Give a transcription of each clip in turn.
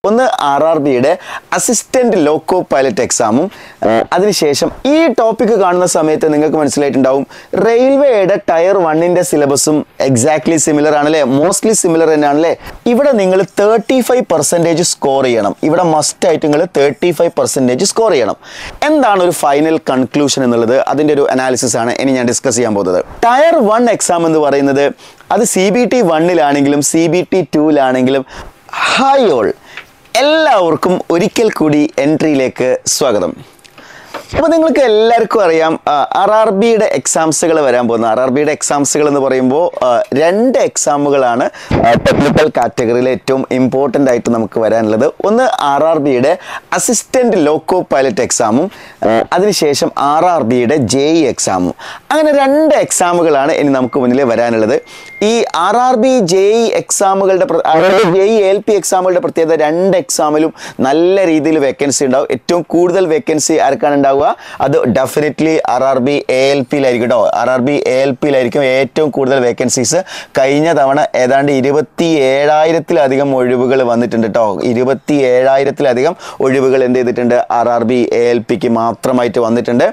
ഒന്ന് R R ബിയുടെ assistant loco pilot എക്സാമും അതിനുശേഷം ഈ ടോപ്പിക് കാണുന്ന സമയത്ത് നിങ്ങൾക്ക് മനസ്സിലായിട്ടുണ്ടാവും റെയിൽവേയുടെ ടയർ വണ്ണിന്റെ സിലബസും എക്സാക്ട്ലി സിമിലർ ആണല്ലേ മോസ്റ്റ്ലി സിമിലർ തന്നെയാണല്ലേ ഇവിടെ നിങ്ങൾ തേർട്ടി ഫൈവ് പെർസെൻറ്റേജ് സ്കോർ ചെയ്യണം ഇവിടെ മസ്റ്റ് ആയിട്ട് നിങ്ങൾ തേർട്ടി ഫൈവ് പെർസെൻറ്റേജ് സ്കോർ ചെയ്യണം എന്താണ് ഒരു ഫൈനൽ കൺക്ലൂഷൻ എന്നുള്ളത് അതിൻ്റെ ഒരു അനാലിസിസ് ആണ് ഇനി ഞാൻ ഡിസ്കസ് ചെയ്യാൻ പോകുന്നത് ടയർ വൺ എക്സാം എന്ന് പറയുന്നത് അത് സി ബി ടി വണ്ണിലാണെങ്കിലും സി ബി ടി ടൂവിലാണെങ്കിലും ഹായ് ഓൾ എല്ലാവർക്കും ഒരിക്കൽ കൂടി എൻട്രിയിലേക്ക് സ്വാഗതം അപ്പോൾ നിങ്ങൾക്ക് എല്ലാവർക്കും അറിയാം ആർ ആർ ബിയുടെ എക്സാംസുകൾ വരാൻ പോകുന്നത് ആർ ആർ ബിയുടെ എക്സാംസുകൾ എന്ന് പറയുമ്പോൾ ആ, രണ്ട് എക്സാമുകളാണ് ടെക്നിക്കൽ കാറ്റഗറിയിൽ ഏറ്റവും ഇമ്പോർട്ടൻ്റ് ആയിട്ട് നമുക്ക് വരാനുള്ളത് ഒന്ന് ആർ ആർ ബിയുടെ അസിസ്റ്റന്റ് ലോക്കോ പൈലറ്റ് എക്സാമും ആ, അതിനുശേഷം ആർ ആർ ബിയുടെ ജെ ഇ എക്സാമും അങ്ങനെ രണ്ട് എക്സാമുകളാണ് ഇനി നമുക്ക് മുന്നിൽ വരാനുള്ളത് ഈ R R B J E എക്സാമുകളുടെ ജെ ഇ എൽ പി എക്സാമുകളുടെ പ്രത്യേകത രണ്ട് എക്സാമിലും നല്ല രീതിയിൽ വേക്കൻസി ഉണ്ടാവും ഏറ്റവും കൂടുതൽ വേക്കൻസി ആർക്കാണ് ഉണ്ടാവുക അത് definitely R R B A L പിയിലായിരിക്കും കേട്ടോ R R B A L പിയിലായിരിക്കും ഏറ്റവും കൂടുതൽ വേക്കൻസീസ് കഴിഞ്ഞ തവണ ഏതാണ്ട് ഇരുപത്തി ഏഴായിരത്തിലധികം ഒഴിവുകൾ വന്നിട്ടുണ്ട് കേട്ടോ ഇരുപത്തി ഏഴായിരത്തിലധികം ഒഴിവുകൾ എന്ത് ചെയ്തിട്ടുണ്ട് R R B A L പിക്ക് മാത്രമായിട്ട് വന്നിട്ടുണ്ട്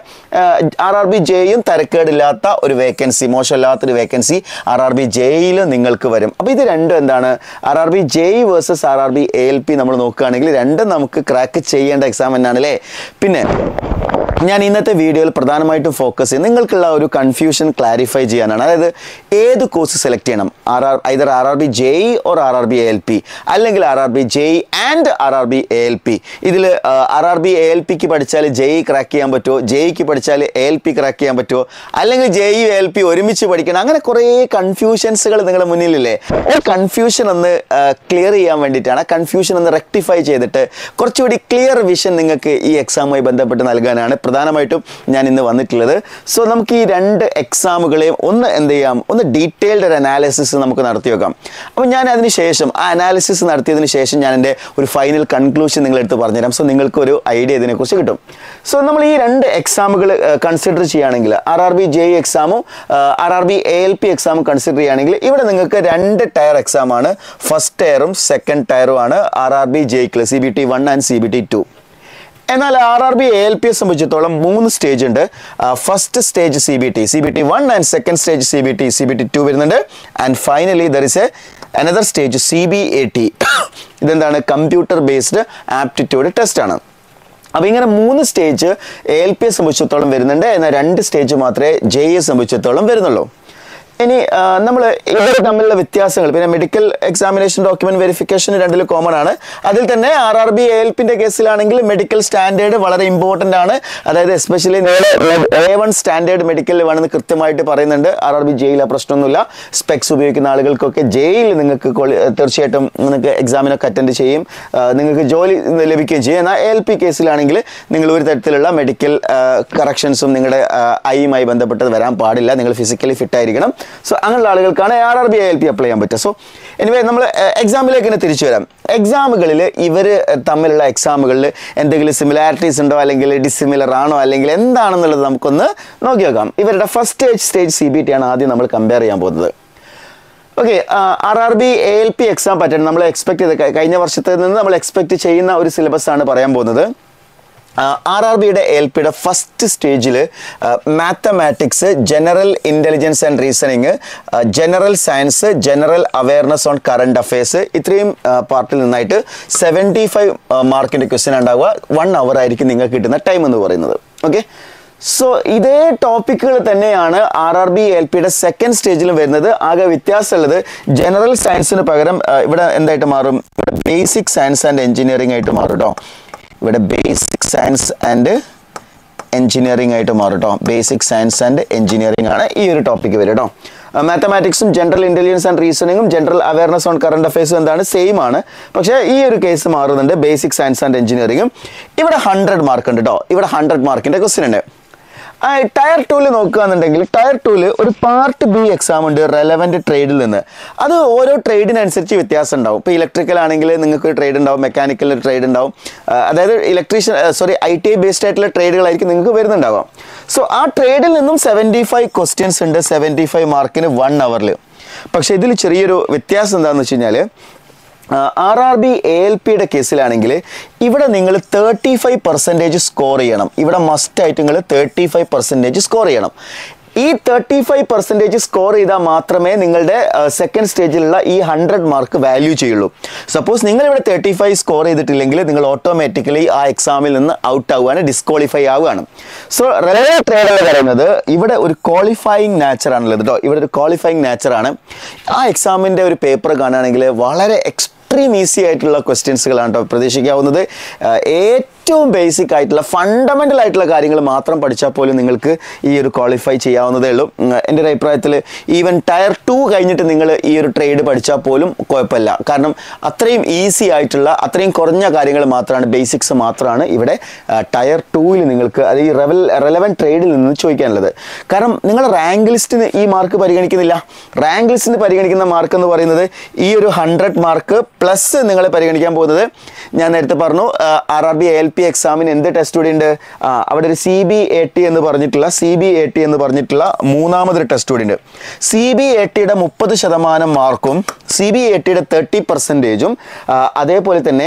ആർ ആർ ബി ജെയും തരക്കേടില്ലാത്ത ഒരു വേക്കൻസി മോശമില്ലാത്തൊരു വേക്കൻസി ആർ ആർ ബി ജെയിൽ നിങ്ങൾക്ക് വരും അപ്പോൾ ഇത് രണ്ടും എന്താണ് R R B J versus R R B A L P നമ്മൾ നോക്കുകയാണെങ്കിൽ രണ്ടും നമുക്ക് ക്രാക്ക് ചെയ്യേണ്ട എക്സാം തന്നെയാണ് അല്ലേ പിന്നെ ഞാൻ ഇന്നത്തെ വീഡിയോയിൽ പ്രധാനമായിട്ടും ഫോക്കസ് ചെയ്യും നിങ്ങൾക്കുള്ള ഒരു കൺഫ്യൂഷൻ ക്ലാരിഫൈ ചെയ്യാനാണ് അതായത് ഏത് കോഴ്സ് സെലക്ട് ചെയ്യണം R R either R R B J E or R R B A L P അല്ലെങ്കിൽ R R B J E and R R B A L P ഇതിൽ R R B A L പിക്ക് പഠിച്ചാൽ J E crack ചെയ്യാൻ പറ്റുമോ J ഇക്ക് പഠിച്ചാൽ A L P crack ചെയ്യാൻ പറ്റുമോ അല്ലെങ്കിൽ ജെ ഇ എൽ പി ഒരുമിച്ച് പഠിക്കണം അങ്ങനെ കുറേ കൺഫ്യൂഷൻസുകൾ നിങ്ങളുടെ മുന്നിലില്ലേ ആ കൺഫ്യൂഷൻ ഒന്ന് ക്ലിയർ ചെയ്യാൻ വേണ്ടിയിട്ടാണ് കൺഫ്യൂഷൻ ഒന്ന് റെക്ടിഫൈ ചെയ്തിട്ട് കുറച്ചുകൂടി ക്ലിയർ വിഷൻ നിങ്ങൾക്ക് ഈ എക്സാമുമായി ബന്ധപ്പെട്ട് നൽകാനാണ് പ്രധാനമായിട്ടും ഞാൻ ഇന്ന് വന്നിട്ടുള്ളത് സോ നമുക്ക് ഈ രണ്ട് എക്സാമുകളെയും ഒന്ന് എന്ത് ചെയ്യാം ഒന്ന് ഡീറ്റെയിൽഡ് ഒരു അനാലിസിസ് നമുക്ക് നടത്തി വെക്കാം അപ്പോൾ ഞാൻ അതിന് ശേഷം ആ അനാലിസിസ് നടത്തിയതിന് ശേഷം ഞാൻ എൻ്റെ ഒരു ഫൈനൽ കൺക്ലൂഷൻ നിങ്ങളെടുത്ത് പറഞ്ഞുതരാം സോ നിങ്ങൾക്ക് ഒരു ഐഡിയ ഇതിനെക്കുറിച്ച് കിട്ടും സോ നമ്മൾ ഈ രണ്ട് എക്സാമുകൾ കൺസിഡർ ചെയ്യുകയാണെങ്കിൽ ആർ ആർ ബി ജെ എക്സാമും R R B A L P എക്സാമും കൺസിഡർ ചെയ്യുകയാണെങ്കിൽ ഇവിടെ നിങ്ങൾക്ക് രണ്ട് ടയർ എക്സാമാണ് ഫസ്റ്റ് ടയറും സെക്കൻഡ് ടയറും ആണ് ആർ ആർ ബി ജെയ്ക്കിൽ C B T one and C B T two എന്നാൽ R R B A L P സംബന്ധിച്ചിടത്തോളം മൂന്ന് സ്റ്റേജ് ഉണ്ട് first stage C B T C B T one and second stage C B T C B T two വരുന്നുണ്ട് and finally there is a another stage C B A T ഇതെന്താണ് computer based aptitude test ആണ് അപ്പോൾ ഇങ്ങനെ മൂന്ന് stage A L P സംബന്ധിച്ചിടത്തോളം വരുന്നുണ്ട് എന്നാൽ രണ്ട് സ്റ്റേജ് മാത്രമേ ജെ എ സംബന്ധിച്ചിടത്തോളം വരുന്നുള്ളൂ ഇനി നമ്മൾ ഇവർ തമ്മിലുള്ള വ്യത്യാസങ്ങൾ പിന്നെ മെഡിക്കൽ എക്സാമിനേഷൻ ഡോക്യുമെന്റ് വെരിഫിക്കേഷൻ രണ്ടിലും കോമൺ ആണ് അതിൽ തന്നെ ആർ ആർ ബി എൽ പിന്റെ കേസിലാണെങ്കിൽ മെഡിക്കൽ സ്റ്റാൻഡേർഡ് വളരെ ഇമ്പോർട്ടൻ്റ് ആണ് അതായത് especially A one standard medical വേണമെന്ന് കൃത്യമായിട്ട് പറയുന്നുണ്ട് ആർ ആർ ബി ജെയിൽ ആ പ്രശ്നമൊന്നുമില്ല സ്പെക്സ് ഉപയോഗിക്കുന്ന ആളുകൾക്കൊക്കെ ജെയിൽ നിങ്ങൾക്ക് quali- തീർച്ചയായിട്ടും നിങ്ങൾക്ക് എക്സാമിനൊക്കെ അറ്റൻഡ് ചെയ്യും ആ, നിങ്ങൾക്ക് ജോലി ലഭിക്കുകയും ചെയ്യും എന്നാൽ എ എൽ പി കേസിലാണെങ്കിൽ നിങ്ങൾ ഒരു തരത്തിലുള്ള മെഡിക്കൽ കറക്ഷൻസും നിങ്ങളുടെ ഐയുമായി ബന്ധപ്പെട്ടത് വരാൻ പാടില്ല നിങ്ങൾ ഫിസിക്കലി ഫിറ്റ് ആയിരിക്കണം സോ അങ്ങനെയുള്ള ആളുകൾക്കാണ് R R B L P apply ചെയ്യാൻ പറ്റുക സോ എനിവേ നമ്മൾ എക്സാമിലേക്ക് തന്നെ തിരിച്ചു വരാം എക്സാമുകളിൽ ഇവർ തമ്മിലുള്ള എക്സാമുകളിൽ എന്തെങ്കിലും സിമിലാരിറ്റീസ് ഉണ്ടോ അല്ലെങ്കിൽ ഡിസിമിലർ ആണോ അല്ലെങ്കിൽ എന്താണെന്നുള്ളത് നമുക്കൊന്ന് നോക്കി നോക്കാം ഇവരുടെ first stage stage C B T ആണ് ആദ്യം നമ്മൾ കമ്പയർ ചെയ്യാൻ പോകുന്നത് okay R R B A L P exam pattern നമ്മൾ എക്സ്പെക്ട് ചെയ്ത് കഴിഞ്ഞ വർഷത്തിൽ നിന്ന് നമ്മൾ എക്സ്പെക്ട് ചെയ്യുന്ന ഒരു സിലബസ് ആണ് പറയാൻ പോകുന്നത് ആർ ആർ ബിയുടെ എൽ പിയുടെ ഫസ്റ്റ് സ്റ്റേജിൽ mathematics general intelligence and reasoning general science general awareness on current affairs ഇത്രയും പാർട്ടിൽ നിന്നായിട്ട് സെവൻറ്റി ഫൈവ് മാർക്കിൻ്റെ ക്വസ്റ്റ്യൻ ഉണ്ടാവുക വൺ അവർ ആയിരിക്കും നിങ്ങൾക്ക് കിട്ടുന്ന ടൈം എന്ന് പറയുന്നത് ഓക്കെ സോ ഇതേ ടോപ്പിക്കുകൾ തന്നെയാണ് ആർ ആർ ബി എൽ പിയുടെ സെക്കൻഡ് സ്റ്റേജിലും വരുന്നത് ആകെ വ്യത്യാസമുള്ളത് ജനറൽ സയൻസിന് പകരം ആ, ഇവിടെ എന്തായിട്ട് മാറും ബേസിക് സയൻസ് ആൻഡ് എഞ്ചിനീയറിംഗ് ആയിട്ട് മാറും കേട്ടോ ഇവിടെ ബേസിക് സയൻസ് ആൻഡ് എഞ്ചിനീയറിംഗ് ആയിട്ട് മാറും കേട്ടോ ബേസിക് സയൻസ് ആൻഡ് എഞ്ചിനീയറിംഗ് ആണ് ഈ ഒരു ടോപ്പിക്ക് വരും കേട്ടോ മാത്തമാറ്റിക്സും ജനറൽ ഇന്റലിജൻസ് ആൻഡ് റീസണിങ്ങും ജനറൽ അവയർനെസ് ഓൺ കറണ്ട് അഫയേഴ്സും എന്താണ് സെയിം ആണ് പക്ഷേ ഈ ഒരു കേസ് മാറുന്നുണ്ട് ബേസിക് സയൻസ് ആൻഡ് എഞ്ചിനീയറിംഗും ഇവിടെ ഹൺഡ്രഡ് മാർക്ക് ഉണ്ട് കേട്ടോ ഇവിടെ ഹൺഡ്രഡ് മാർക്കിന്റെ ക്വസ്റ്റ്യൻ ഉണ്ട് ആ, ടയർ ടൂല് നോക്കുകയാണെന്നുണ്ടെങ്കിൽ ടയർ ടൂല് ഒരു പാർട്ട് ബി എക്സാം ഉണ്ട് റെലവൻറ്റ് ട്രേഡിൽ നിന്ന് അത് ഓരോ ട്രേഡിനനുസരിച്ച് വ്യത്യാസം ഉണ്ടാവും ഇപ്പോൾ ഇലക്ട്രിക്കൽ ആണെങ്കിൽ നിങ്ങൾക്ക് ഒരു ട്രേഡ് ഉണ്ടാവും മെക്കാനിക്കൽ ഒരു ട്രേഡ് ഉണ്ടാവും ആ, അതായത് electrician sorry I T I based ആയിട്ടുള്ള ട്രേഡുകളായിരിക്കും നിങ്ങൾക്ക് വരുന്നുണ്ടാവാം സോ ആ ട്രേഡിൽ നിന്നും സെവൻറ്റി ഫൈവ് ക്വസ്റ്റ്യൻസ് ഉണ്ട് സെവൻറ്റി ഫൈവ് മാർക്കിന് വൺ അവറിൽ പക്ഷേ ഇതിൽ ചെറിയൊരു വ്യത്യാസം എന്താണെന്ന് വെച്ച് കഴിഞ്ഞാൽ R R B A L പിയുടെ കേസിലാണെങ്കിൽ ഇവിടെ നിങ്ങൾ തേർട്ടി ഫൈവ് പെർസെൻറ്റേജ് സ്കോർ ചെയ്യണം ഇവിടെ മസ്റ്റായിട്ട് നിങ്ങൾ തേർട്ടി ഫൈവ് പെർസെൻറ്റേജ് സ്കോർ ചെയ്യണം ഈ തേർട്ടി ഫൈവ് പെർസെൻറ്റേജ് സ്കോർ ചെയ്താൽ മാത്രമേ നിങ്ങളുടെ സെക്കൻഡ് സ്റ്റേജിലുള്ള ഈ ഹൺഡ്രഡ് മാർക്ക് വാല്യൂ ചെയ്യുള്ളൂ സപ്പോസ് നിങ്ങൾ ഇവിടെ തേർട്ടി ഫൈവ് സ്കോർ ചെയ്തിട്ടില്ലെങ്കിൽ നിങ്ങൾ ഓട്ടോമാറ്റിക്കലി ആ എക്സാമിൽ നിന്ന് ഔട്ട് ആവുകയാണ് ഡിസ്ക്വാളിഫൈ ആവുകയാണ് സോ റെലവൻ ട്രേഡ് എന്ന് പറയുന്നത് ഇവിടെ ഒരു ക്വാളിഫയിങ് നാച്ചർ ആണുള്ളത് കേട്ടോ ഇവിടെ ഒരു ക്വാളിഫയിങ് നാച്ചർ ആണ് ആ എക്സാമിൻ്റെ ഒരു പേപ്പർ കാണുകയാണെങ്കിൽ വളരെ എക്സ്ട്രീം ഈസി ആയിട്ടുള്ള ക്വസ്റ്റ്യൻസുകളാണ് കേട്ടോ പ്രതീക്ഷിക്കാവുന്നത് ആഹ് ഏറ്റവും ബേസിക് ആയിട്ടുള്ള ഫണ്ടമെൻ്റൽ ആയിട്ടുള്ള കാര്യങ്ങൾ മാത്രം പഠിച്ചാൽ പോലും നിങ്ങൾക്ക് ഈ ഒരു ക്വാളിഫൈ ചെയ്യാവുന്നതേ ഉള്ളൂ ഉം, എൻ്റെ ഒരു അഭിപ്രായത്തിൽ ഈവൻ ടയർ ടു കഴിഞ്ഞിട്ട് നിങ്ങൾ ഈ ഒരു ട്രേഡ് പഠിച്ചാൽ പോലും കുഴപ്പമില്ല കാരണം അത്രയും ഈസി ആയിട്ടുള്ള അത്രയും കുറഞ്ഞ കാര്യങ്ങൾ മാത്രമാണ് ബേസിക്സ് മാത്രമാണ് ഇവിടെ ടയർ ടൂവിൽ നിങ്ങൾക്ക് അത് ഈ റെവൽ റെലവൻ ട്രേഡിൽ നിന്ന് ചോദിക്കാനുള്ളത് കാരണം നിങ്ങൾ റാങ്ക് ലിസ്റ്റിന് ഈ മാർക്ക് പരിഗണിക്കുന്നില്ല റാങ്ക് ലിസ്റ്റിന് പരിഗണിക്കുന്ന മാർക്ക് എന്ന് പറയുന്നത് ഈ ഒരു ഹൺഡ്രഡ് മാർക്ക് പ്ലസ് നിങ്ങൾ പരിഗണിക്കാൻ പോകുന്നത് ഞാൻ നേരത്തെ പറഞ്ഞു R R B L P എക്സാമിന് എന്ത് ടെസ്റ്റ് കൂടി ഉണ്ട് ആ, അവിടെ ഒരു സി ബി എ ടി എന്ന് പറഞ്ഞിട്ടുള്ള സി ബി എ ടി എന്ന് പറഞ്ഞിട്ടുള്ള മൂന്നാമതൊരു ടെസ്റ്റ് കൂടി ഉണ്ട് സി ബി എ ടിയുടെ മുപ്പത് ശതമാനം മാർക്കും സി ബി എ ടിയുടെ തേർട്ടി പെർസെൻറ്റേജും അതേപോലെ തന്നെ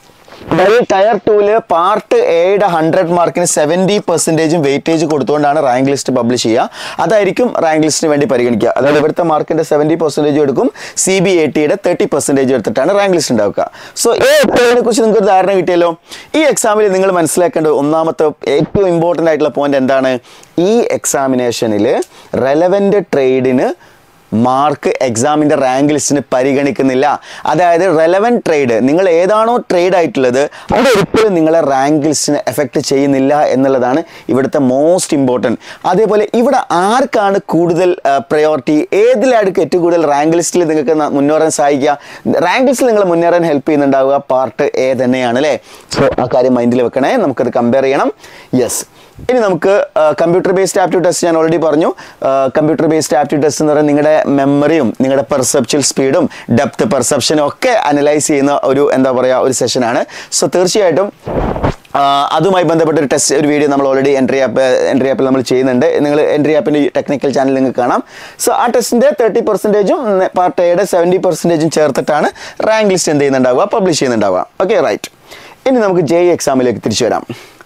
വെൽ ടയർ ടൂല് പാർട്ട് എയുടെ ഹൺഡ്രഡ് മാർക്കിന് സെവൻറ്റി പെർസെൻറ്റേജും വെയിറ്റേജ് കൊടുത്തുകൊണ്ടാണ് റാങ്ക് ലിസ്റ്റ് പബ്ലിഷ് ചെയ്യുക അതായിരിക്കും റാങ്ക് ലിസ്റ്റിന് വേണ്ടി പരിഗണിക്കുക അതായത് ഇവിടുത്തെ മാർക്കിന്റെ സെവൻറ്റി പെർസെൻറ്റേജ് എടുക്കും സി ബി എ ടിയുടെ തേർട്ടി പെർസെൻറ്റേജ് എടുത്തിട്ടാണ് റാങ്ക് ലിസ്റ്റ് ഉണ്ടാക്കുക സോ ഈ എക്സാമിനെ കുറിച്ച് നിങ്ങൾക്ക് ഒരു ധാരണ കിട്ടിയല്ലോ ഈ എക്സാമിൽ നിങ്ങൾ മനസ്സിലാക്കേണ്ട ഒന്നാമത്തെ ഏറ്റവും ഇമ്പോർട്ടൻ്റ് ആയിട്ടുള്ള പോയിന്റ് എന്താണ് ഈ എക്സാമിനേഷനിൽ റെലവൻ്റ് ട്രേഡിന് മാർക്ക് എക്സാമിൻ്റെ റാങ്ക് ലിസ്റ്റിന് പരിഗണിക്കുന്നില്ല അതായത് റെലവൻ ട്രേഡ് നിങ്ങൾ ഏതാണോ ട്രേഡ് ആയിട്ടുള്ളത് അത് ഒരിക്കലും നിങ്ങളെ റാങ്ക് ലിസ്റ്റിനെ എഫക്റ്റ് ചെയ്യുന്നില്ല എന്നുള്ളതാണ് ഇവിടുത്തെ മോസ്റ്റ് ഇമ്പോർട്ടൻറ്റ് അതേപോലെ ഇവിടെ ആർക്കാണ് കൂടുതൽ പ്രയോറിറ്റി ഏതിലായിരിക്കും ഏറ്റവും കൂടുതൽ റാങ്ക് ലിസ്റ്റിൽ നിങ്ങൾക്ക് ന- മുന്നേറാൻ സഹായിക്കുക റാങ്ക് ലിസ്റ്റിൽ നിങ്ങൾ മുന്നേറാൻ ഹെൽപ്പ് ചെയ്യുന്നുണ്ടാവുക പാർട്ട് എ തന്നെയാണ് അല്ലേ സോ ആ കാര്യം മൈൻഡിൽ വെക്കണേ നമുക്കത് കമ്പയർ ചെയ്യണം യെസ് ഇനി നമുക്ക് കമ്പ്യൂട്ടർ ബേസ്ഡ് ആപ്റ്റ്യൂഡ് ടെസ്റ്റ് ഞാൻ ഓൾറെഡി പറഞ്ഞു കമ്പ്യൂട്ടർ ബേസ്ഡ് ആപ്റ്റ്യൂഡ് ടെസ്റ്റ് എന്ന് പറയുന്നത് നിങ്ങളുടെ മെമ്മറിയും നിങ്ങളുടെ പെർസെപ്ച്വൽ സ്പീഡും ഡെപ്ത് പെർസെപ്ഷനും ഒക്കെ അനലൈസ് ചെയ്യുന്ന ഒരു എന്താ പറയുക ഒരു സെഷനാണ് സോ തീർച്ചയായിട്ടും ആ, അതുമായി ബന്ധപ്പെട്ട ഒരു ടെസ്റ്റ് ഒരു വീഡിയോ നമ്മൾ ഓൾറെഡി എൻട്രി ആപ്പ് എൻട്രി ആപ്പിൽ നമ്മൾ ചെയ്യുന്നുണ്ട് നിങ്ങൾ എൻട്രി ആപ്പിൻ്റെ ടെക്നിക്കൽ ചാനൽ നിങ്ങൾക്ക് കാണാം സോ ആ ടെസ്റ്റിൻ്റെ തേർട്ടി പെർസെൻറ്റേജും പാർട്ട് എയുടെ സെവൻറ്റി പെർസെൻറ്റേജും ചേർത്തിട്ടാണ് റാങ്ക് ലിസ്റ്റ് എന്ത് ചെയ്യുന്നുണ്ടാവുക പബ്ലിഷ് ചെയ്യുന്നുണ്ടാവുക ഓക്കെ റൈറ്റ് ഇനി നമുക്ക് ജെ എക്സാമിലേക്ക് തിരിച്ചു വരാം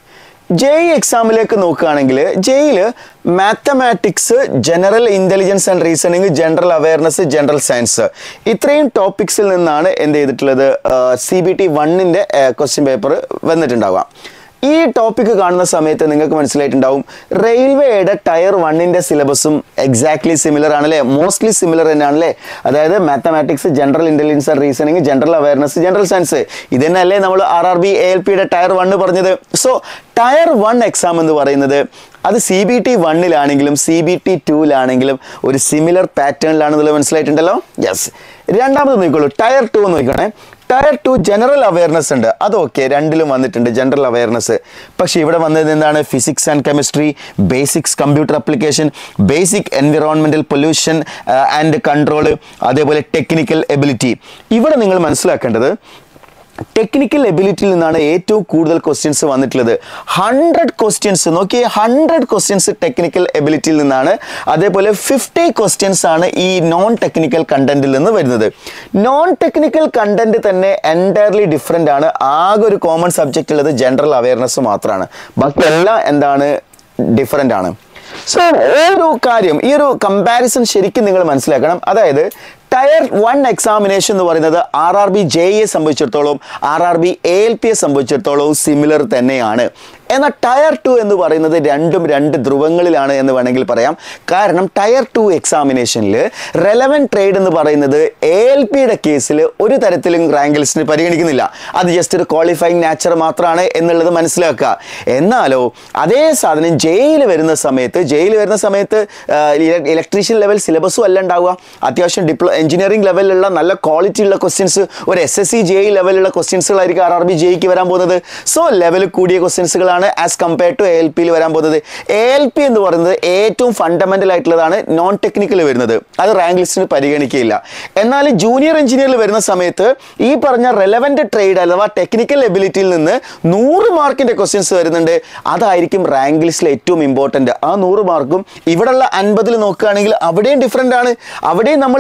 ജെ എക്സാമിലേക്ക് നോക്കുകയാണെങ്കിൽ ജെയിൽ mathematics general intelligence and reasoning general awareness general science ഇത്രയും ടോപ്പിക്സിൽ നിന്നാണ് എന്ത് ചെയ്തിട്ടുള്ളത് സി ബി ടി വണ്ണിൻ്റെ ക്വസ്റ്റ്യൻ പേപ്പർ വന്നിട്ടുണ്ടാവുക ഈ ടോപ്പിക്ക് കാണുന്ന സമയത്ത് നിങ്ങൾക്ക് മനസ്സിലായിട്ടുണ്ടാവും റെയിൽവേയുടെ ടയർ വണ്ണിൻ്റെ സിലബസും എക്സാക്ട്ലി സിമിലർ ആണല്ലേ മോസ്റ്റ്ലി സിമിലർ തന്നെയാണല്ലേ അതായത് mathematics general intelligence and reasoning general awareness general science ഇത് തന്നെയല്ലേ നമ്മൾ R R B A L പിയുടെ ടയർ വണ്ണ് പറഞ്ഞത് സോ ടയർ വൺ എക്സാം എന്ന് പറയുന്നത് അത് സി ബി ടി വണ്ണിലാണെങ്കിലും സി ബി ടി ടൂവിലാണെങ്കിലും ഒരു സിമിലർ പാറ്റേണിലാണെന്നുള്ളത് മനസ്സിലായിട്ടുണ്ടല്ലോ യെസ് രണ്ടാമത് നോക്കിക്കോളൂ ടയർ ടു എന്ന് നോക്കണേ ടയർ ടു ജനറൽ അവയർനെസ് ഉണ്ട് അതൊക്കെ രണ്ടിലും വന്നിട്ടുണ്ട് ജനറൽ അവയർനെസ് പക്ഷേ ഇവിടെ വന്നത് എന്താണ് physics and chemistry basics computer application basic environmental pollution and control അതേപോലെ ടെക്നിക്കൽ എബിലിറ്റി ഇവിടെ നിങ്ങൾ മനസ്സിലാക്കേണ്ടത് ടെക്നിക്കൽ എബിലിറ്റിയിൽ നിന്നാണ് ഏറ്റവും കൂടുതൽ ക്വസ്റ്റ്യൻസ് വന്നിട്ടുള്ളത് ഹൺഡ്രഡ് ക്വസ്റ്റ്യൻസ് നോക്കി ഹൺഡ്രഡ് ക്വസ്റ്റ്യൻസ് ടെക്നിക്കൽ എബിലിറ്റിയിൽ നിന്നാണ് അതേപോലെ ഫിഫ്റ്റി ക്വസ്റ്റ്യൻസ് ആണ് ഈ നോൺ ടെക്നിക്കൽ കണ്ടന്റിൽ നിന്ന് വരുന്നത് നോൺ ടെക്നിക്കൽ കണ്ടന്റ് തന്നെ എൻറ്റയർലി ഡിഫറെൻ്റ് ആണ് ആകെ ഒരു കോമൺ സബ്ജക്റ്റ് ഉള്ളത് ജനറൽ അവയർനെസ് മാത്രമാണ് ബാക്കിയെല്ലാം എന്താണ് ഡിഫറെൻ്റ് ആണ് സോ ഒരു കാര്യം ഈ ഒരു കമ്പാരിസൺ ശരിക്കും നിങ്ങൾ മനസ്സിലാക്കണം അതായത് ടയർ വൺ എക്സാമിനേഷൻ എന്ന് പറയുന്നത് R R B J A സംബന്ധിച്ചിടത്തോളം R R B A L P A സംബന്ധിച്ചിടത്തോളവും സിമിലർ തന്നെയാണ് എന്നാൽ ടയർ ടു എന്ന് പറയുന്നത് രണ്ടും രണ്ട് ധ്രുവങ്ങളിലാണ് എന്ന് വേണമെങ്കിൽ പറയാം കാരണം ടയർ ടു എക്സാമിനേഷനിൽ റെലവൻ ട്രേഡ് എന്ന് പറയുന്നത് എ എൽ പിയുടെ കേസിൽ ഒരു തരത്തിലും റാങ്ക് ലിസ്റ്റിന് പരിഗണിക്കുന്നില്ല അത് ജസ്റ്റ് ഒരു ക്വാളിഫയിങ് നാച്ചർ മാത്രമാണ് എന്നുള്ളത് മനസ്സിലാക്കുക എന്നാലോ അതേ സാധനം ജയിൽ വരുന്ന സമയത്ത് ജയിൽ വരുന്ന സമയത്ത് ഇലക്ട്രീഷ്യൻ ലെവൽ സിലബസും അല്ല ഉണ്ടാവുക അത്യാവശ്യം ഡിപ്ലോ എഞ്ചിനീയറിംഗ് ലെവലിലുള്ള നല്ല ക്വാളിറ്റി ഉള്ള ക്വസ്റ്റ്യൻസ് ഒരു എസ് എസ് സി ജെ ലെവലിലുള്ള ക്വസ്റ്റ്യൻസുകളായിരിക്കും ആർ ആർ ബി ജെയ്ക്ക് വരാൻ പോകുന്നത് സോ ലെവൽ കൂടിയ ക്വസ്റ്റ്യൻസുകളാണ് as compare to A L പിയിൽ വരാൻ പോകുന്നത് എ എൽ പി എന്ന് പറയുന്നത് ഏറ്റവും ഫണ്ടമെന്റൽ ആയിട്ടുള്ളതാണ് നോൺ ടെക്നിക്കൽ വരുന്നത് അത് റാങ്ക് ലിസ്റ്റിന് പരിഗണിക്കുകയില്ല എന്നാൽ ജൂനിയർ എഞ്ചിനീയറിൽ വരുന്ന സമയത്ത് ഈ പറഞ്ഞ റെലവെന്റ് ട്രേഡ് അഥവാ ടെക്നിക്കൽ എബിലിറ്റിയിൽ നിന്ന് നൂറ് മാർക്കിന്റെ ക്വസ്റ്റ്യൻസ് വരുന്നുണ്ട് അതായിരിക്കും റാങ്ക് ലിസ്റ്റിൽ ഏറ്റവും ഇമ്പോർട്ടന്റ് ആ നൂറ് മാർക്കും ഇവിടെയുള്ള അൻപതിൽ നോക്കുകയാണെങ്കിൽ അവിടെയും ഡിഫറെൻ്റ് ആണ് അവിടെയും നമ്മൾ ഈ പറഞ്ഞ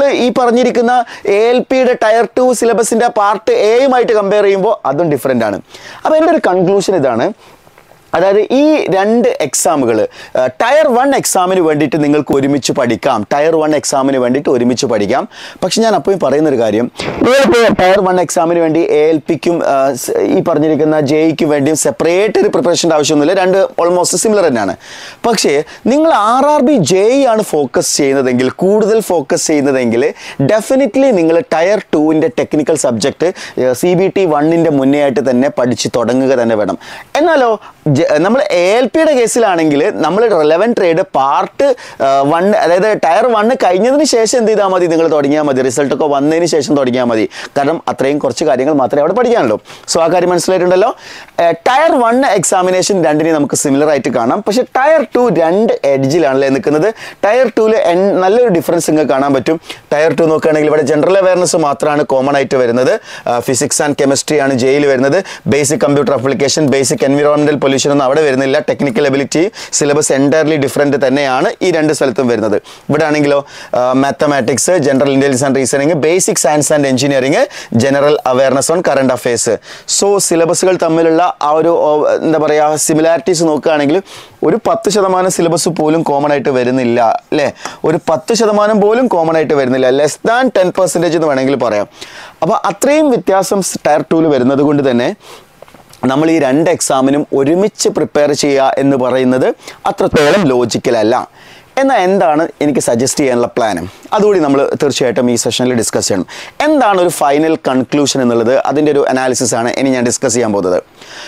പറഞ്ഞിരിക്കുന്ന എ എൽ പിയുടെ ടയർ ടു സിലബസിൻ്റെ പാർട്ട് എയുമായിട്ട് കമ്പയർ ചെയ്യുമ്പോൾ അതും ഡിഫറെൻ്റ് ആണ് അപ്പോൾ എൻ്റെ ഒരു കൺക്ലൂഷൻ ഇതാണ് അതായത് ഈ രണ്ട് എക്സാമുകൾ ടയർ വൺ എക്സാമിന് വേണ്ടിയിട്ട് നിങ്ങൾക്ക് ഒരുമിച്ച് പഠിക്കാം ടയർ വൺ എക്സാമിന് വേണ്ടിയിട്ട് ഒരുമിച്ച് പഠിക്കാം പക്ഷെ ഞാൻ അപ്പോഴും പറയുന്ന ഒരു കാര്യം നിങ്ങളിപ്പോൾ ടയർ വൺ എക്സാമിന് വേണ്ടി എ എൽ പിക്കും ഈ പറഞ്ഞിരിക്കുന്ന ജെയ്ക്കും വേണ്ടിയും സെപ്പറേറ്റ് ഒരു പ്രിപ്പറേഷൻ്റെ ആവശ്യമൊന്നുമില്ല രണ്ട് ഓൾമോസ്റ്റ് സിമിലർ തന്നെയാണ് പക്ഷേ നിങ്ങൾ ആർ ആർ ബി ജെ ആണ് ഫോക്കസ് ചെയ്യുന്നതെങ്കിൽ കൂടുതൽ ഫോക്കസ് ചെയ്യുന്നതെങ്കിൽ ഡെഫിനറ്റ്ലി നിങ്ങൾ ടയർ ടുവിൻ്റെ ടെക്നിക്കൽ സബ്ജക്റ്റ് സി ബി ടി വണ്ണിൻ്റെ മുന്നേ ആയിട്ട് തന്നെ പഠിച്ച് തുടങ്ങുക തന്നെ വേണം എന്നാലോ നമ്മൾ എ എൽ പിയുടെ കേസിലാണെങ്കിൽ നമ്മൾ റെലവൻ ട്രേഡ് പാർട്ട് വൺ അതായത് ടയർ വണ്ണ് കഴിഞ്ഞതിന് ശേഷം എന്ത് ചെയ്താൽ മതി നിങ്ങൾ തുടങ്ങിയാൽ മതി റിസൾട്ടൊക്കെ വന്നതിന് ശേഷം തുടങ്ങിയാൽ മതി കാരണം അത്രയും കുറച്ച് കാര്യങ്ങൾ മാത്രമേ അവിടെ പഠിക്കാനുള്ളൂ സോ ആ കാര്യം മനസ്സിലായിട്ടുണ്ടല്ലോ ടയർ വൺ എക്സാമിനേഷൻ രണ്ടിനെയും നമുക്ക് സിമിലർ ആയിട്ട് കാണാം പക്ഷേ ടയർ ടു രണ്ട് എഡ്ജിലാണല്ലേ നിൽക്കുന്നത് ടയർ ടൂവിൽ നല്ലൊരു ഡിഫറൻസ് നിങ്ങൾക്ക് കാണാൻ പറ്റും ടയർ ടു നോക്കുകയാണെങ്കിൽ ഇവിടെ ജനറൽ അവയർനെസ് മാത്രമാണ് കോമൺ ആയിട്ട് വരുന്നത് ഫിസിക്സ് ആൻഡ് കെമിസ്ട്രി ആണ് ജെയിൽ വരുന്നത് basic computer application basic environmental pollution ഒന്നും അവിടെ വരുന്നില്ല technical ability syllabus entirely different തന്നെയാണ് ഈ രണ്ട് സ്ഥലത്തും വരുന്നത് ഇവിടെ ആണെങ്കിലോ mathematics general intelligence and reasoning basic science and engineering general awareness on current affairs so സിലബസുകൾ തമ്മിലുള്ള ആ ഒരു ഓ, എന്താ പറയുക സിമിലാരിറ്റീസ് നോക്കുകയാണെങ്കിൽ ഒരു പത്ത് ശതമാനം സിലബസ് പോലും കോമൺ ആയിട്ട് വരുന്നില്ല അല്ലേ ഒരു പത്ത് ശതമാനം പോലും കോമൺ ആയിട്ട് വരുന്നില്ല ലെസ് ദാൻ ടെൻ പെർസെൻറ്റേജ് എന്ന് വേണമെങ്കിൽ പറയാം അപ്പോൾ അത്രയും വ്യത്യാസം ടയർ ടൂവിൽ വരുന്നത് കൊണ്ട് തന്നെ നമ്മൾ ഈ രണ്ട് എക്സാമിനും ഒരുമിച്ച് പ്രിപ്പയർ ചെയ്യുക എന്ന് പറയുന്നത് അത്രത്തോളം ലോജിക്കലല്ല എന്നാൽ എന്താണ് എനിക്ക് സജസ്റ്റ് ചെയ്യാനുള്ള പ്ലാൻ അതുകൂടി നമ്മൾ തീർച്ചയായിട്ടും ഈ സെഷനിൽ ഡിസ്കസ് ചെയ്യണം എന്താണ് ഒരു ഫൈനൽ കൺക്ലൂഷൻ എന്നുള്ളത് അതിൻ്റെ ഒരു അനാലിസിസ് ആണ് ഇനി ഞാൻ ഡിസ്കസ് ചെയ്യാൻ പോകുന്നത്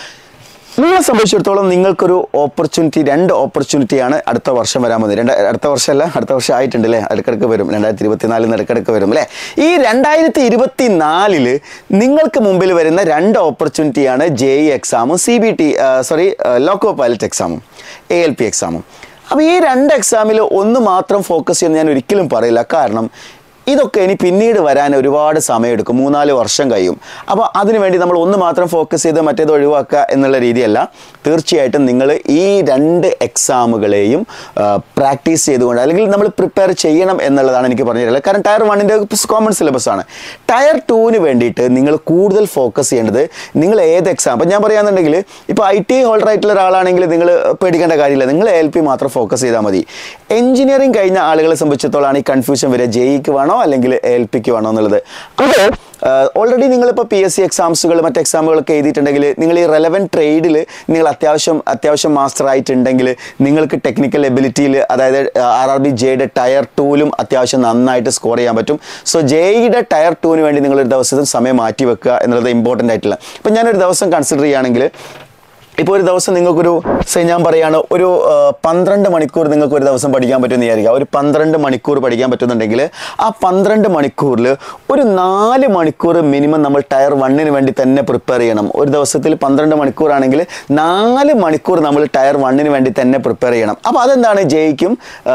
നിങ്ങളെ സംബന്ധിച്ചിടത്തോളം നിങ്ങൾക്കൊരു ഓപ്പർച്യൂണിറ്റി രണ്ട് ഓപ്പർച്യൂണിറ്റിയാണ് അടുത്ത വർഷം വരാൻ പോകുന്നത് രണ്ട് അടുത്ത വർഷമല്ല അടുത്ത വർഷം ആയിട്ടുണ്ട് അല്ലേ ഇടക്കിടക്ക് വരും രണ്ടായിരത്തി ഇരുപത്തി നാലിൽ ഇടക്കിടക്ക് വരും അല്ലേ ഈ രണ്ടായിരത്തി ഇരുപത്തി നാലില് നിങ്ങൾക്ക് മുമ്പിൽ വരുന്ന രണ്ട് ഓപ്പർച്യൂണിറ്റിയാണ് ജെ ഇ എക്സാമും C B T sorry loco pilot എക്സാമും എ എൽ പി എക്സാമും അപ്പോൾ ഈ രണ്ട് എക്സാമിൽ ഒന്ന് മാത്രം ഫോക്കസ് ചെയ്യുന്ന ഞാൻ ഒരിക്കലും പറയില്ല കാരണം ഇതൊക്കെ ഇനി പിന്നീട് വരാൻ ഒരുപാട് സമയമെടുക്കും മൂന്നാല് വർഷം കഴിയും അപ്പോൾ അതിനുവേണ്ടി നമ്മൾ ഒന്ന് മാത്രം ഫോക്കസ് ചെയ്ത് മറ്റേത് ഒഴിവാക്കുക എന്നുള്ള രീതിയല്ല തീർച്ചയായിട്ടും നിങ്ങൾ ഈ രണ്ട് എക്സാമുകളെയും പ്രാക്ടീസ് ചെയ്തുകൊണ്ട് അല്ലെങ്കിൽ നമ്മൾ പ്രിപ്പയർ ചെയ്യണം എന്നുള്ളതാണ് എനിക്ക് പറഞ്ഞിട്ടുള്ളത് കാരണം ടയർ വണ്ണിൻ്റെ കോമൺ സിലബസ് ആണ് ടയർ ടുവിന് വേണ്ടിയിട്ട് നിങ്ങൾ കൂടുതൽ ഫോക്കസ് ചെയ്യേണ്ടത് നിങ്ങൾ ഏത് എക്സാം അപ്പം ഞാൻ പറയുകയാണെന്നുണ്ടെങ്കിൽ ഇപ്പോൾ ഐ ടി ഹോൾഡർ ആയിട്ടുള്ള ഒരാളാണെങ്കിൽ നിങ്ങൾ പേടിക്കേണ്ട കാര്യമില്ല നിങ്ങൾ എൽ പി മാത്രം ഫോക്കസ് ചെയ്താൽ മതി എഞ്ചിനീയറിംഗ് കഴിഞ്ഞ ആളുകളെ സംബന്ധിച്ചിടത്തോളാണ് ഈ കൺഫ്യൂഷൻ വരിക ജെഇക്ക് വേണോ അല്ലെങ്കിൽ എൽ പിക്ക് വേണോ എന്നുള്ളത് അത് ഓൾറെഡി നിങ്ങളിപ്പോൾ പി എസ് സി എക്സാംസുകൾ മറ്റ് എക്സാമുകളൊക്കെ എഴുതിയിട്ടുണ്ടെങ്കിൽ നിങ്ങൾ ഈ റെലവൻറ്റ് ട്രേഡിൽ നിങ്ങൾ അത്യാവശ്യം അത്യാവശ്യം മാസ്റ്റർ ആയിട്ടുണ്ടെങ്കിൽ നിങ്ങൾക്ക് ടെക്നിക്കൽ എബിലിറ്റിയിൽ അതായത് ആർ ആർ ബി ജെയുടെ ടയർ ടൂലും അത്യാവശ്യം നന്നായിട്ട് സ്കോർ ചെയ്യാൻ പറ്റും സോ ജെയുടെ ടയർ ടൂവിന് വേണ്ടി നിങ്ങളൊരു ദിവസത്തിൽ സമയം മാറ്റി വെക്കുക എന്നുള്ളത് ഇമ്പോർട്ടൻ്റ് ആയിട്ടുള്ള ഇപ്പം ഞാനൊരു ദിവസം കൺസിഡർ ചെയ്യുകയാണെങ്കിൽ ഇപ്പോൾ ഒരു ദിവസം നിങ്ങൾക്കൊരു സേ ഞാൻ പറയാണ് ഒരു ആ, പന്ത്രണ്ട് മണിക്കൂർ നിങ്ങൾക്ക് ഒരു ദിവസം പഠിക്കാൻ പറ്റുമെന്ന് വിചാരിക്കുക ഒരു പന്ത്രണ്ട് മണിക്കൂർ പഠിക്കാൻ പറ്റുന്നുണ്ടെങ്കിൽ ആ പന്ത്രണ്ട് മണിക്കൂറിൽ ഒരു നാല് മണിക്കൂർ മിനിമം നമ്മൾ ടയർ വണ്ണിന് വേണ്ടി തന്നെ പ്രിപ്പയർ ചെയ്യണം ഒരു ദിവസത്തിൽ പന്ത്രണ്ട് മണിക്കൂറാണെങ്കിൽ നാല് മണിക്കൂർ നമ്മൾ ടയർ വണ്ണിന് വേണ്ടി തന്നെ പ്രിപ്പയർ ചെയ്യണം അപ്പോൾ അതെന്താണ് ജെയ്ക്കും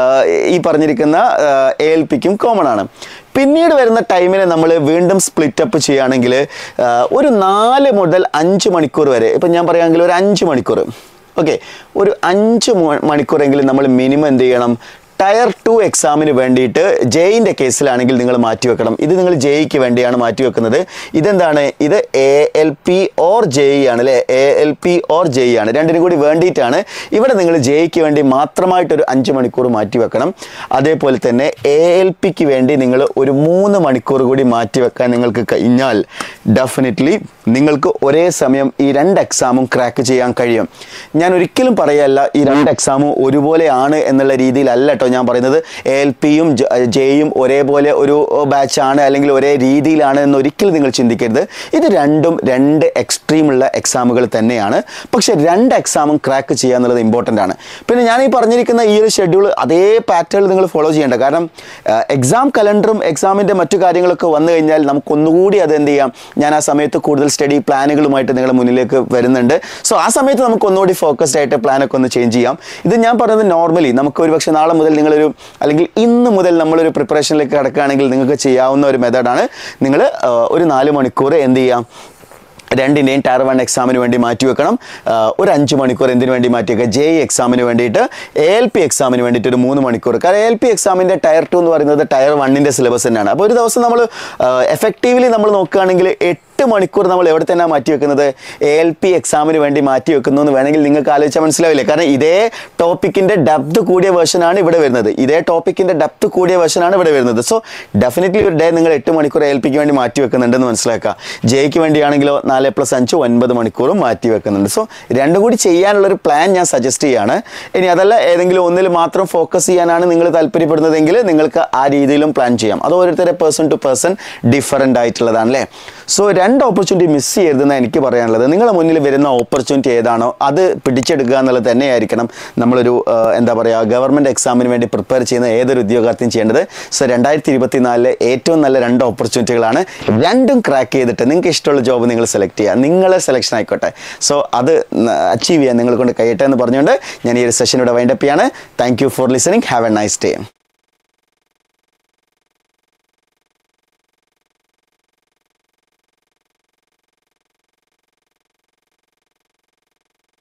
ഈ പറഞ്ഞിരിക്കുന്ന എ എൽ പിക്കും കോമൺ ആണ് പിന്നീട് വരുന്ന ടൈമിനെ നമ്മൾ വീണ്ടും സ്പ്ലിറ്റ് അപ്പ് ചെയ്യുകയാണെങ്കിൽ ആ, ഒരു നാല് മുതൽ അഞ്ച് മണിക്കൂർ വരെ ഇപ്പം ഞാൻ പറയുകയാണെങ്കിൽ ഒരു അഞ്ച് മണിക്കൂർ ഓക്കെ ഒരു അഞ്ച് മു- മണിക്കൂറെങ്കിലും നമ്മൾ മിനിമം എന്ത് ചെയ്യണം ടയർ ടു എക്സാമിന് വേണ്ടിയിട്ട് ജെയിൻ്റെ കേസിലാണെങ്കിൽ നിങ്ങൾ മാറ്റി വെക്കണം ഇത് നിങ്ങൾ ജെയ്ക്ക് വേണ്ടിയാണ് മാറ്റി വെക്കുന്നത് ഇതെന്താണ് ഇത് A L P or J ആണ് അല്ലേ A L P or J ആണ് രണ്ടിനും കൂടി വേണ്ടിയിട്ടാണ് ഇവിടെ നിങ്ങൾ ജെയ്ക്ക് വേണ്ടി മാത്രമായിട്ടൊരു അഞ്ച് മണിക്കൂർ മാറ്റി വെക്കണം അതേപോലെ തന്നെ എ എൽ പിക്ക് വേണ്ടി നിങ്ങൾ ഒരു മൂന്ന് മണിക്കൂർ കൂടി മാറ്റി വെക്കാൻ നിങ്ങൾക്ക് കഴിഞ്ഞാൽ ഡെഫിനറ്റ്ലി നിങ്ങൾക്ക് ഒരേ സമയം ഈ രണ്ട് എക്സാമും ക്രാക്ക് ചെയ്യാൻ കഴിയും ഞാൻ ഒരിക്കലും പറയല്ല ഈ രണ്ട് എക്സാമും ഒരുപോലെയാണ് എന്നുള്ള രീതിയിലല്ല കേട്ടോ ഞാൻ പറയുന്നത് എ എൽ പിയും ജെയും ഒരേപോലെ ഒരു ബാച്ചാണ് അല്ലെങ്കിൽ ഒരേ രീതിയിലാണ് എന്ന് ഒരിക്കലും നിങ്ങൾ ചിന്തിക്കരുത് ഇത് രണ്ടും രണ്ട് എക്സ്ട്രീമുള്ള എക്സാമുകൾ തന്നെയാണ് പക്ഷെ രണ്ട് എക്സാമും ക്രാക്ക് ചെയ്യുക എന്നുള്ളത് ഇമ്പോർട്ടൻ്റ് ആണ് പിന്നെ ഞാൻ ഈ പറഞ്ഞിരിക്കുന്ന ഈ ഒരു ഷെഡ്യൂൾ അതേ പാറ്റേൺ നിങ്ങൾ ഫോളോ ചെയ്യേണ്ട കാരണം എക്സാം കലണ്ടറും എക്സാമിൻ്റെ മറ്റു കാര്യങ്ങളൊക്കെ വന്നു കഴിഞ്ഞാൽ നമുക്ക് ഒന്നുകൂടി അത് എന്ത് ചെയ്യാം ഞാൻ ആ സമയത്ത് കൂടുതൽ സ്റ്റഡി പ്ലാനുകളുമായിട്ട് നിങ്ങളുടെ മുന്നിലേക്ക് വരുന്നുണ്ട് സോ ആ സമയത്ത് നമുക്ക് ഒന്നുകൂടി ഫോക്കസ്ഡ് ആയിട്ട് പ്ലാനൊക്കെ ഒന്ന് ചേഞ്ച് ചെയ്യാം ഇത് ഞാൻ പറയുന്നത് നോർമലി നമുക്ക് ഒരു പക്ഷേ നാളെ മുതൽ നിങ്ങളൊരു അല്ലെങ്കിൽ ഇന്ന് മുതൽ നമ്മളൊരു പ്രിപ്പറേഷനിലേക്ക് കിടക്കുകയാണെങ്കിൽ നിങ്ങൾക്ക് ചെയ്യാവുന്ന ഒരു മെത്തേഡാണ് നിങ്ങൾ ഒരു നാല് മണിക്കൂർ എന്ത് ചെയ്യാം രണ്ടിൻ്റെയും ടയർ വൺ എക്സാമിന് വേണ്ടി മാറ്റി വെക്കണം ആ, ഒരു അഞ്ച് മണിക്കൂർ എന്തിനു വേണ്ടി മാറ്റി വെക്കുക ജെ എക്സാമിന് വേണ്ടിയിട്ട് എ എൽ പി എക്സാമിന് വേണ്ടിയിട്ട് ഒരു മൂന്ന് മണിക്കൂർ കാരണം എ എൽ പി എക്സാമിൻ്റെ ടയർ ടു എന്ന് പറയുന്നത് ടയർ വണ്ണിൻ്റെ സിലബസ് തന്നെയാണ് അപ്പോൾ ഒരു ദിവസം നമ്മൾ എഫക്റ്റീവ്ലി നമ്മൾ നോക്കുകയാണെങ്കിൽ എട്ട് മണിക്കൂർ നമ്മൾ എവിടെ തന്നെ മാറ്റി വെക്കുന്നത് എ എൽ പി എക്സാമിന് വേണ്ടി മാറ്റി വെക്കുന്നു എന്ന് വേണമെങ്കിൽ നിങ്ങൾക്ക് ആലോചിച്ചാൽ മനസ്സിലാവില്ലേ കാരണം ഇതേ ടോപ്പിക്കിൻ്റെ ഡെപ്ത് കൂടിയ വേർഷനാണ് ഇവിടെ വരുന്നത് ഇതേ ടോപ്പിക്കിൻ്റെ ഡെപ്ത് കൂടിയ വേർഷനാണ് ഇവിടെ വരുന്നത് സോ ഡെഫിനറ്റ്ലി ഒരു ഡേ നിങ്ങൾ എട്ട് മണിക്കൂർ എ എൽ പിക്ക് വേണ്ടി മാറ്റി വെക്കുന്നുണ്ടെന്ന് മനസ്സിലാക്കുക ജെയ്ക്ക് വേണ്ടിയാണെങ്കിലോ നാല് പ്ലസ് അഞ്ച് ഒൻപത് മണിക്കൂറും മാറ്റി വെക്കുന്നുണ്ട് സോ രണ്ടും കൂടി ചെയ്യാനുള്ളൊരു പ്ലാൻ ഞാൻ സജസ്റ്റ് ചെയ്യാണ് ഇനി അതല്ല ഏതെങ്കിലും ഒന്നിൽ മാത്രം ഫോക്കസ് ചെയ്യാനാണ് നിങ്ങൾ താല്പര്യപ്പെടുന്നതെങ്കിൽ നിങ്ങൾക്ക് ആ രീതിയിലും പ്ലാൻ ചെയ്യാം അത് ഓരോരുത്തരെ പേഴ്സൺ ടു പേഴ്സൺ ഡിഫറൻ്റ് ആയിട്ടുള്ളതാണ് അല്ലേ സോ രണ്ട് ഓപ്പർച്യൂണിറ്റി മിസ് ചെയ്യരുതെന്ന് എനിക്ക് പറയാനുള്ളത് നിങ്ങളുടെ മുന്നിൽ വരുന്ന ഓപ്പർച്യൂണിറ്റി ഏതാണോ അത് പിടിച്ചെടുക്കുക എന്നുള്ളത് തന്നെയായിരിക്കണം നമ്മളൊരു ആ, എന്താ പറയുക ഗവൺമെൻറ് എക്സാമിന് വേണ്ടി പ്രിപ്പയർ ചെയ്യുന്ന ഏതൊരു ഉദ്യോഗാർത്ഥിയും ചെയ്യേണ്ടത് സോ രണ്ടായിരത്തി ഇരുപത്തിനാലിലെ ഏറ്റവും നല്ല രണ്ട് ഓപ്പർച്യൂണിറ്റികളാണ് രണ്ടും ക്രാക്ക് ചെയ്തിട്ട് നിങ്ങൾക്ക് ഇഷ്ടമുള്ള ജോബ് നിങ്ങൾ സെലക്ട് ചെയ്യുക നിങ്ങളെ സെലക്ഷൻ ആയിക്കോട്ടെ സോ അത് അച്ചീവ് ചെയ്യാൻ നിങ്ങളെ കൊണ്ട് കഴിയട്ടെ എന്ന് പറഞ്ഞുകൊണ്ട് ഞാൻ ഈ ഒരു സെഷൻ ഇവിടെ വൈൻഡപ്പ് ചെയ്യാണ് thank you for listening have a nice day